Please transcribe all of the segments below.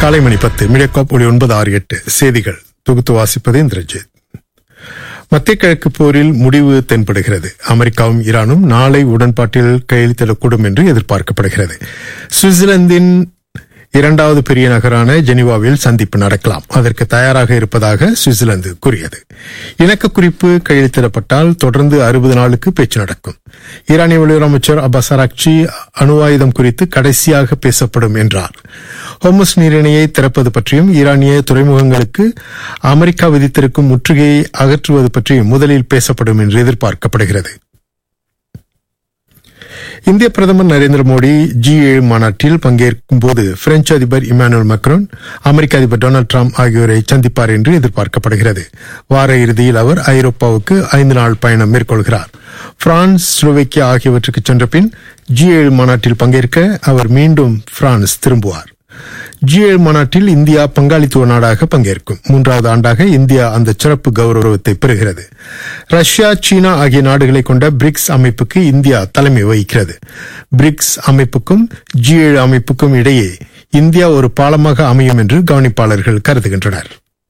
காலை மணி பத்து மீடியாகாப் ஒளி ஒன்பது ஆறு எட்டு செய்திகள் தொகுத்து வாசிப்பது இந்திரஜித் மத்திய கிழக்கு போரில் முடிவு தென்படுகிறது அமெரிக்காவும் ஈரானும் நாளை உடன்பாட்டில் கையெழுத்திடக்கூடும் என்று எதிர்பார்க்கப்படுகிறது சுவிட்சர்லாந்தின் இரண்டாவது பெரிய நகரான ஜெனீவாவில் சந்திப்பு நடக்கலாம் அதற்கு தயாராக இருப்பதாக சுவிட்சர்லாந்து கூறியது இணக்க குறிப்பு கையெழுத்திடப்பட்டால் தொடர்ந்து அறுபது நாளுக்கு பேச்சு நடக்கும் ஈரானிய வெளியுறவு அமைச்சர் அப்பாஸ் அராக்சி அணு ஆயுதம் குறித்து கடைசியாக பேசப்படும் என்றார் ஹோமஸ் நீரிணையை திறப்பது பற்றியும் ஈரானிய துறைமுகங்களுக்கு அமெரிக்கா விதித்திருக்கும் முற்றுகையை அகற்றுவது பற்றியும் முதலில் பேசப்படும் என்று எதிர்பார்க்கப்படுகிறது இந்திய பிரதமர் நரேந்திர மோடி ஜி ஏழு மாநாட்டில் பங்கேற்கும் போது பிரெஞ்சு அதிபர் இமானுவல் மக்ரோன் அமெரிக்க அதிபர் டொனால்டு டிரம்ப் ஆகியோரை சந்திப்பார் என்று எதிர்பார்க்கப்படுகிறது வார இறுதியில் அவர் ஐரோப்பாவுக்கு ஐந்து நாள் பயணம் மேற்கொள்கிறார் பிரான்ஸ் ஸ்லோவேக்கியா ஆகியவற்றுக்கு சென்ற பின் ஜி ஏழு மாநாட்டில் பங்கேற்க அவர் மீண்டும் பிரான்ஸ் திரும்புவார் ஜி ஏழு மாநாட்டில் இந்தியா பங்காளித்துவ நாடாக பங்கேற்கும் மூன்றாவது ஆண்டாக இந்தியா அந்த சிறப்பு கௌரவத்தை பெறுகிறது ரஷ்யா சீனா ஆகிய நாடுகளை கொண்ட பிரிக்ஸ் அமைப்புக்கு இந்தியா தலைமை வகிக்கிறது பிரிக்ஸ் அமைப்புக்கும் ஜி ஏழு அமைப்புக்கும் இடையே இந்தியா ஒரு பாலமாக அமையும் என்று கவனிப்பாளர்கள் கருதுகின்றனர்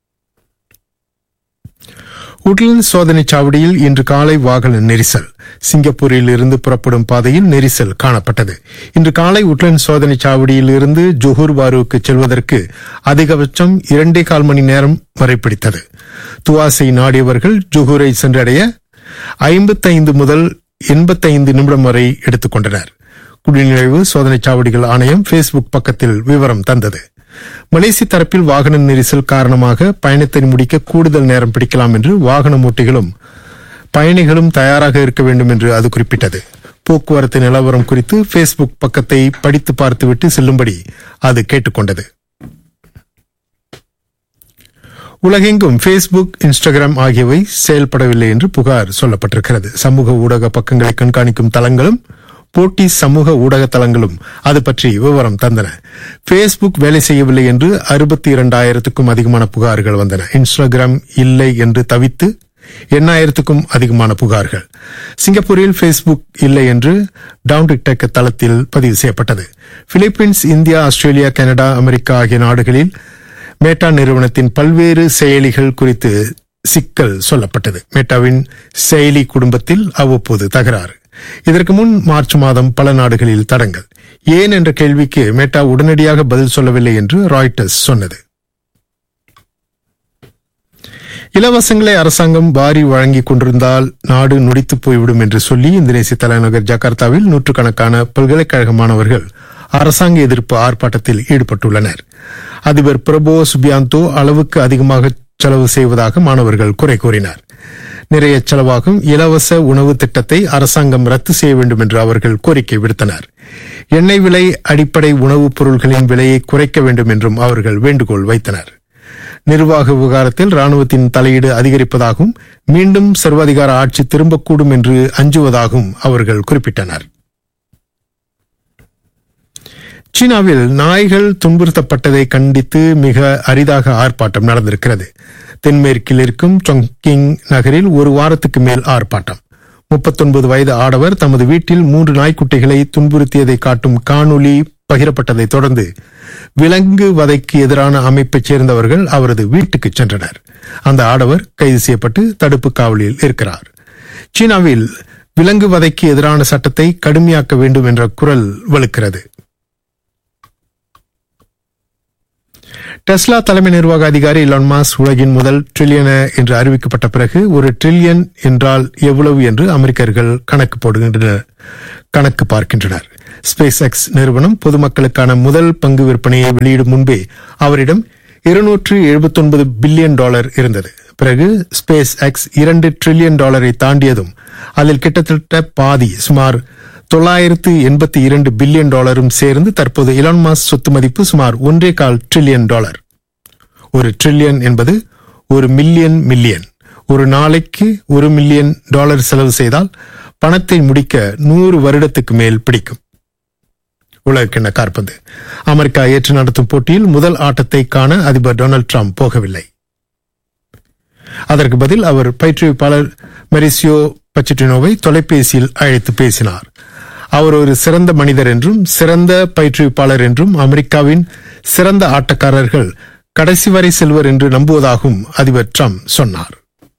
உட்லண்ட் சோதனை சாவடியில் இன்று காலை வாகன நெரிசல் சிங்கப்பூரில் இருந்து புறப்படும் பாதையில் நெரிசல் காணப்பட்டது இன்று காலை உட்லண்ட் சோதனை சாவடியில் இருந்து ஜொஹூர் பாருவுக்கு செல்வதற்கு அதிகபட்சம் இரண்டே கால் மணி நேரம் வரை பிடித்தது துவாசை நாடியவர்கள் ஜொஹூரை சென்றடைய ஐம்பத்தைந்து முதல் எண்பத்தைந்து நிமிடம் வரை எடுத்துக் கொண்டனர் குடிநுழைவு சோதனை சாவடிகள் ஆணையம் பேஸ்புக் பக்கத்தில் விவரம் தந்தது மலேசிய தரப்பில் வாகன நெரிசல் காரணமாக பயணத்தை முடிக்க கூடுதல் நேரம் பிடிக்கலாம் என்று வாகன ஓட்டிகளும் பயணிகளும் தயாராக இருக்க வேண்டும் என்று அது குறிப்பிட்டது போக்குவரத்து நிலவரம் குறித்து பேஸ்புக் பக்கத்தை படித்து பார்த்துவிட்டு செல்லும்படி அது கேட்டுக்கொண்டது உலகெங்கும் பேஸ்புக் இன்ஸ்டாகிராம் ஆகியவை செயல்படவில்லை என்று புகார் சொல்லப்பட்டிருக்கிறது சமூக ஊடக பக்கங்களை கண்காணிக்கும் தளங்களும் போட்டி சமூக ஊடக தளங்களும் அது பற்றி விவரம் தந்தன பேஸ்புக் வேலை செய்யவில்லை என்று அறுபத்தி இரண்டாயிரத்துக்கும் அதிகமான புகார்கள் வந்தன இன்ஸ்டாகிராம் இல்லை என்று தவித்து எண்ணாயிரத்துக்கும் அதிகமான புகார்கள் சிங்கப்பூரில் பேஸ்புக் இல்லை என்று டவுன்டிக் தளத்தில் பதிவு செய்யப்பட்டது Philippines India Australia Canada America ஆகிய நாடுகளில் மேட்டா நிறுவனத்தின் பல்வேறு செயலிகள் குறித்து சிக்கல் சொல்லப்பட்டது மேட்டாவின் செயலி குடும்பத்தில் அவ்வப்போது தகராறு இதற்கு முன் மார்ச் மாதம் பல நாடுகளில் தடங்கள் ஏன் என்ற கேள்விக்கு மேட்டா உடனடியாக பதில் சொல்லவில்லை என்று ராய்டர்ஸ் சொன்னது இலவசங்களை அரசாங்கம் வாரி வழங்கிக் கொண்டிருந்தால் நாடு நொடித்து போய்விடும் என்று சொல்லி இந்தோனேசிய தலைநகர் ஜகார்த்தாவில் நூற்றுக்கணக்கான பல்கலைக்கழக மாணவர்கள் அரசாங்க எதிர்ப்பு ஆர்ப்பாட்டத்தில் ஈடுபட்டுள்ளனர் அதிபர் பிரபோ சுபியாந்தோ அளவுக்கு அதிகமாக செலவு செய்வதாக மாணவர்கள் குறை கூறினார் நிறைய செலவாகும் இலவச உணவு திட்டத்தை அரசாங்கம் ரத்து செய்ய வேண்டும் என்று அவர்கள் கோரிக்கை விடுத்தனர் எண்ணெய் விலை அடிப்படை உணவுப் பொருள்களின் விலையை குறைக்க வேண்டும் என்றும் அவர்கள் வேண்டுகோள் வைத்தனர் நிர்வாக விவகாரத்தில் ராணுவத்தின் தலையீடு அதிகரிப்பதாகவும் மீண்டும் சர்வாதிகார ஆட்சி திரும்பக்கூடும் என்று அஞ்சுவதாகவும் அவர்கள் குறிப்பிட்டனர் சீனாவில் நாய்கள் துன்புறுத்தப்பட்டதை கண்டித்து மிக அரிதாக ஆர்ப்பாட்டம் நடந்திருக்கிறது தென்மேற்கில் இருக்கும் சொங்கிங் நகரில் ஒரு வாரத்துக்கு மேல் ஆர்ப்பாட்டம் முப்பத்தொன்பது வயது ஆடவர் தமது வீட்டில் மூன்று நாய்க்குட்டிகளை துன்புறுத்தியதை காட்டும் காணொலி பகிரப்பட்டதை தொடர்ந்து விலங்கு வதைக்கு எதிரான அமைப்பைச் சேர்ந்தவர்கள் அவரது வீட்டுக்கு சென்றனர் அந்த ஆடவர் கைது செய்யப்பட்டு தடுப்பு காவலில் இருக்கிறார் சீனாவில் விலங்கு வதைக்கு எதிரான சட்டத்தை கடுமையாக்க வேண்டும் என்ற குரல் வலுக்கிறது டெஸ்லா தலைமை நிர்வாக அதிகாரி இலான் மாஸ் உலகின் முதல் ட்ரில்லியன என்று அறிவிக்கப்பட்ட பிறகு ஒரு ட்ரில்லியன் என்றால் எவ்வளவு என்று அமெரிக்கர்கள் கணக்கு போடுகின்றனர் கணக்கு பார்க்கின்றனர் ஸ்பேஸ் எக்ஸ் நிறுவனம் பொதுமக்களுக்கான முதல் பங்கு விற்பனையை வெளியிடும் முன்பே அவரிடம் இருநூற்று எழுபத்தொன்பது பில்லியன் டாலர் இருந்தது பிறகு ஸ்பேஸ் எக்ஸ் இரண்டு டிரில்லியன் டாலரை தாண்டியதும் அதில் கிட்டத்தட்ட பாதி சுமார் தொள்ளாயிரத்து எண்பத்தி இரண்டு பில்லியன் டாலரும் சேர்ந்து தற்போது இலான் மாஸ் சொத்து மதிப்பு சுமார் ஒன்றே கால் ட்ரில்லியன் டாலர் ஒரு ட்ரில்லியன் என்பது ஒரு மில்லியன் மில்லியன் ஒரு நாளைக்கு ஒரு மில்லியன் டாலர் செலவு செய்தால் பணத்தை முடிக்க நூறு வருடத்துக்கு மேல் பிடிக்கும் உலகக்கிண்ண காற்பந்து அமெரிக்கா ஏற்று நடத்தும் போட்டியில் முதல் ஆட்டத்தை காண அதிபர் டொனால்டு டிரம்ப் போகவில்லை அதற்கு பதில் அவர் பயிற்றுவிப்பாளர் மெரிசியோ பச்சிட்டினோவை தொலைபேசியில் அழைத்து பேசினார் அவர் ஒரு சிறந்த மனிதர் என்றும் சிறந்த பயிற்றுவிப்பாளர் என்றும் அமெரிக்காவின் சிறந்த ஆட்டக்காரர்கள் கடைசி வரை செல்வர் என்று நம்புவதாகவும் அதிபர் ட்ரம்ப் சொன்னார்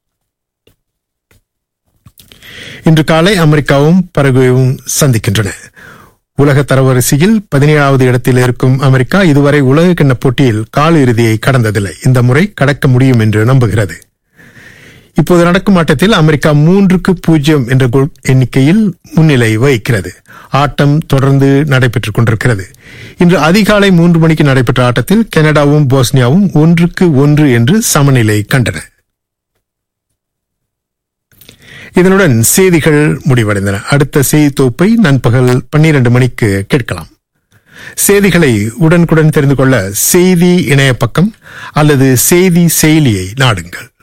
இன்று காலை அமெரிக்காவும் பரகுவையும் சந்திக்கின்றன உலக தரவரிசையில் பதினேழாவது இடத்தில் இருக்கும் அமெரிக்கா இதுவரை உலக கிண்ண போட்டியில் கால் இறுதியை கடந்ததில்லை இந்த முறை கடக்க முடியும் என்று நம்புகிறது இப்போது நடக்கும் ஆட்டத்தில் அமெரிக்கா மூன்றுக்கு பூஜ்ஜியம் என்ற கோல் எண்ணிக்கையில் முன்னிலை வகிக்கிறது ஆட்டம் தொடர்ந்து நடைபெற்றுக் கொண்டிருக்கிறது இன்று அதிகாலை மூன்று மணிக்கு நடைபெற்ற ஆட்டத்தில் கனடாவும் போஸ்னியாவும் ஒன்றுக்கு ஒன்று என்று சமநிலை கண்டன இதனுடன் செய்திகள் முடிவடைந்தன அடுத்த செய்தி தொகுப்பை நண்பகல் பன்னிரண்டு மணிக்கு கேட்கலாம் செய்திகளை உடனுக்குடன் தெரிந்து கொள்ள செய்தி இணைய பக்கம் அல்லது செய்தி செயலியை நாடுங்கள்